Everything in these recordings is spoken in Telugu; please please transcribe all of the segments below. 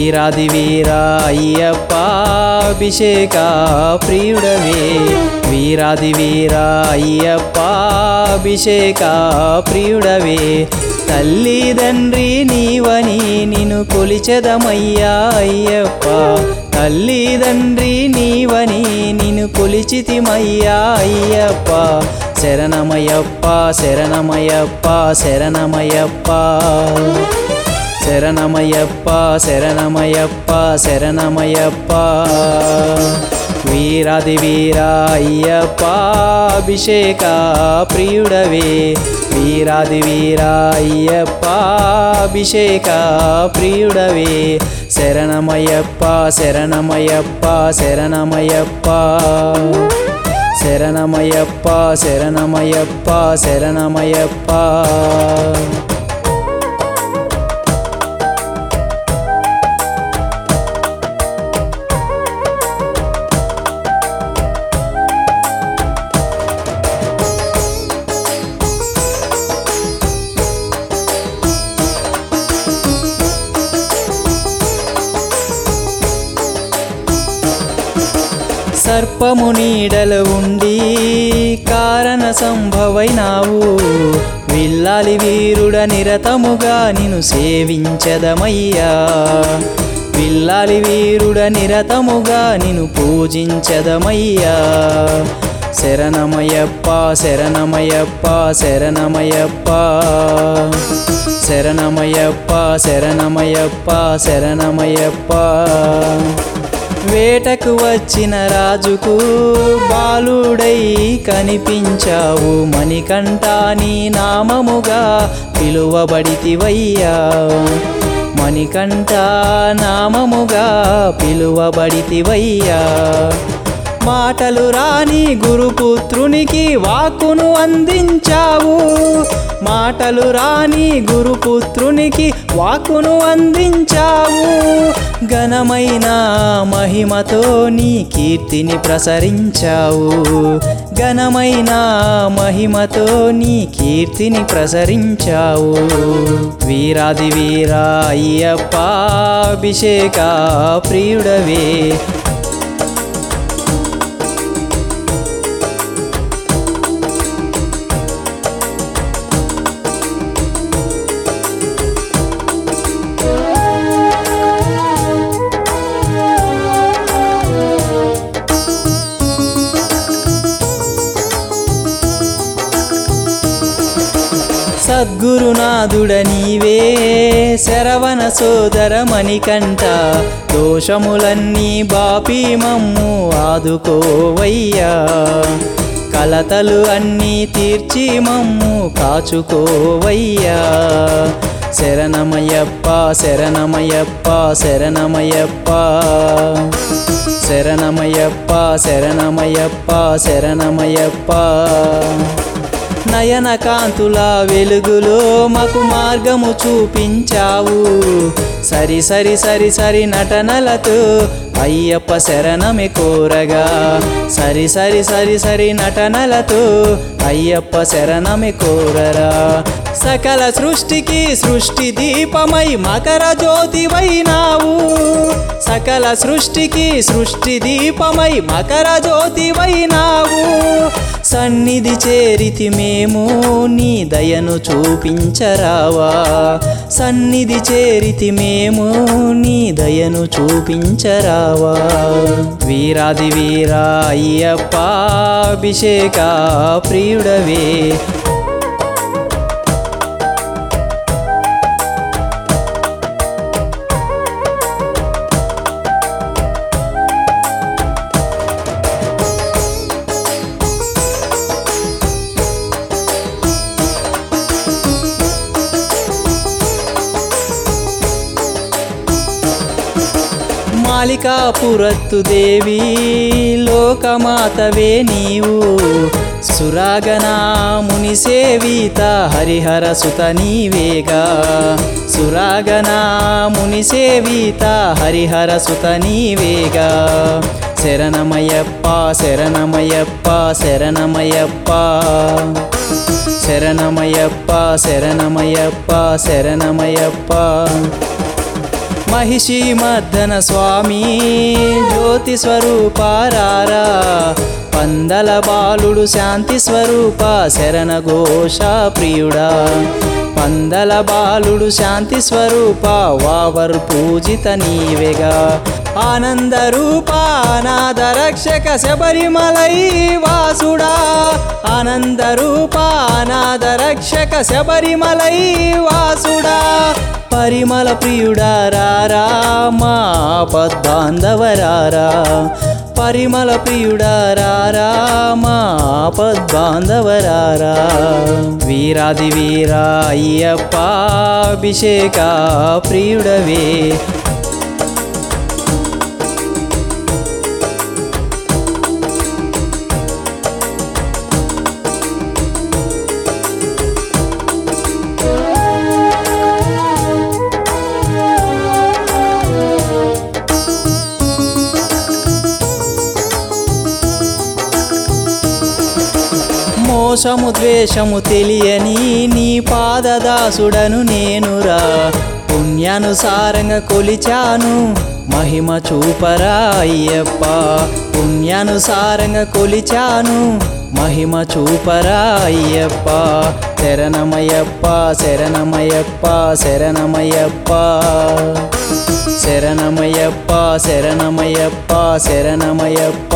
వీరాది వీర అయ్యప్ప అభిషేక ప్రియుడవే వీరాది వీర అయ్యప్ప అభిషేక ప్రియుడవే తల్లిదండ్రి నీవని నిన్ను కొలిచెదమయ్యా అయ్యప్ప తల్లిదండ్రి నీవని నిన్ను కొలిచితిమయ్యా అయ్యప్ప శరణమయ్యప్ప శరణమయ్యప్ప శరణమయ్యప్ప శరణమయ్యప్ప శరణమయ్యప్ప శరణమయ్యప్ప వీరాది వీర అయ్యప్ప అభిషేక ప్రియుడవే వీరాది వీర అయ్యప్ప అభిషేక ప్రియుడవే శరణమయ్యప్ప శరణమయ్యప్ప శరణమయ్యప్ప శరణమయ్యప్ప శరణమయ్యప్ప శరణమయ్యప్ప సర్పము నీడలు ఉండి కారణ సంభవైనావు విల్లాలి వీరుడ నిరతముగా నిన్ను సేవించదమయ్యా విల్లాలి వీరుడ నిరతముగా నిన్ను పూజించదమయ్యా శరణమయ్యప్ప శరణమయ్యప్ప శరణమయ్యప్ప శరణమయ్యప్ప శరణమయ్యప్ప శరణమయ్యప్ప వేటకు వచ్చిన రాజుకు బాలుడై కనిపించావు మణికంఠ నీ నామముగా పిలువబడితివయ్యా మణికంఠ నామముగా పిలువబడితివయ్యా మాటలు రాని గురుపుత్రునికి వాక్కును అందించావు మాటలు రాని గురుపుత్రునికి వాక్కును అందించావు ఘనమైన మహిమతో నీ కీర్తిని ప్రసరించావు ఘనమైన మహిమతో నీ కీర్తిని ప్రసరించావు వీరాది వీర అయ్యప్ప అభిషేక ప్రియుడవే సద్గురునాథుడ నీవే శరవణ సోదర మణికంఠ దోషములన్నీ బాపి మమ్ము ఆదుకోవయ్యా కలతలు అన్నీ తీర్చి మమ్ము కాచుకోవయ్యా శరణమయ్యప్ప శరణమయ్యప్ప శరణమయ్యప్ప శరణమయ్యప్ప శరణమయ్యప్ప శరణమయ్యప్ప నయన కాంతుల వెలుగులో మాకు మార్గము చూపించావు సరి సరి సరి సరి నటనలతో అయ్యప్ప శరణమే కోరగా సరి సరి సరి సరి నటనలతో అయ్యప్ప శరణమే కోరరా సకల సృష్టికి సృష్టి దీపమై మకర జ్యోతివైనావు సకల సృష్టికి సృష్టి దీపమై మకర జ్యోతివైనావు సన్నిధి చేరితి మేము నీ దయను చూపించరావా సన్నిధి చేరితి మేము నీ దయను చూపించరావా వీరాది వీర అయ్యప్ప అభిషేక ప్రియుడవే మాలికాపురత్తు దేవి లోకమాతవే నీవు సురాగనా ముని సేవిత హరిహర సుత నీవేగా సురాగనా ముని సేవిత హరిహర సుత నీవేగా శరణమయ్యప్ప శరణమయ్యప్ప శరణమయ్యప్ప శరణమయ్యప్ప శరణమయ్యప్ప శరణమయ్యప్ప మహిషి మర్దన స్వామి జ్యోతి స్వరూపారారా పందల బాలుడు శాంతి స్వరూప శరణ ఘోష ప్రియుడా పందల బాలుడు శాంతి స్వరూప వావర్ పూజిత నీవెగా ఆనంద రూప అనాథ రక్షక శబరిమలై వాసుడా ఆనంద రూప అనాథ రక్షక శబరిమలై వాసుడా పరిమళ ప్రియుడా రారా మా పద్బాంధవరారా పరిమళ ప్రియుడా రారా మా పద్బాంధవరారా వీరాది వీరా అయ్యప్ప అభిషేక ప్రియుడవే మోసము ద్వేషము తెలియని నీ పాదదాసుడను నేనురా పుణ్యానుసారంగా కొలిచాను మహిమ చూపరా అయ్యప్ప పుణ్యానుసారంగా కొలిచాను మహిమ చూపరా అయ్యప్ప శరణమయ్యప్ప శరణమయ్యప్ప శరణమయ్యప్ప శరణమయ్యప్ప శరణమయ్యప్ప శరణమయ్యప్ప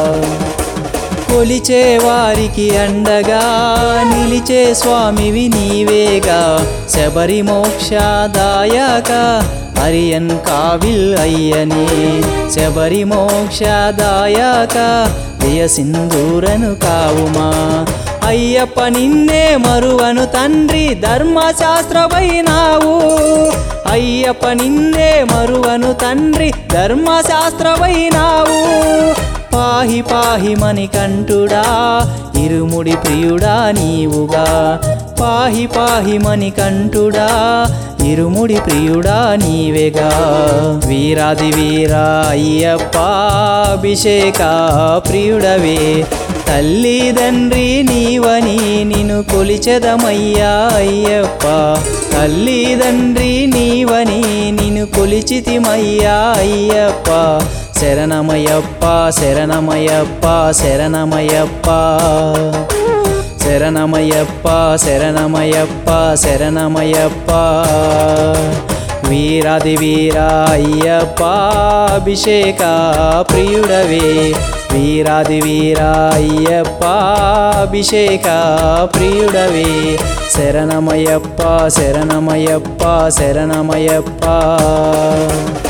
కొలిచే వారికి అండగా నిలిచే స్వామివి నీవేగా శబరి మోక్షదాయక హరియన్ కావిల్ అయ్యని శబరి మోక్షదాయక జయ సింధూరను కావుమా అయ్యప్ప నిన్నే మరువను తండ్రి ధర్మశాస్త్రమైనావు అయ్యప్ప నిన్నే మరువను తండ్రి ధర్మశాస్త్రమైనావు పాహి పాహి మణికంఠుడా ఇరుముడి ప్రియుడా నీవుగా పాహి పాహి మణికంఠుడా ఇరుముడి ప్రియుడా నీవేగా వీరాది వీరా అయ్యప్ప అభిషేక ప్రియుడవే తల్లిదండ్రి నీవని నిన్ను కొలిచెదమయ్యా అయ్యప్ప తల్లిదండ్రి నీవని నిన్ను కొలిచితిమయ్యా అయ్యప్ప శరణమయ్యప్ప శరణమయ్యప్ప శరణమయ్యప్ప శరణమయ్యప్ప శరణమయ్యప్ప శరణమయ్యప్ప వీరాది వీరా అయ్యప్ప అభిషేక ప్రియుడవే వీరాది వీరా అయ్యప్ప అభిషేక ప్రియుడవే శరణమయ్యప్ప శరణమయ్యప్ప శరణమయ్యప్ప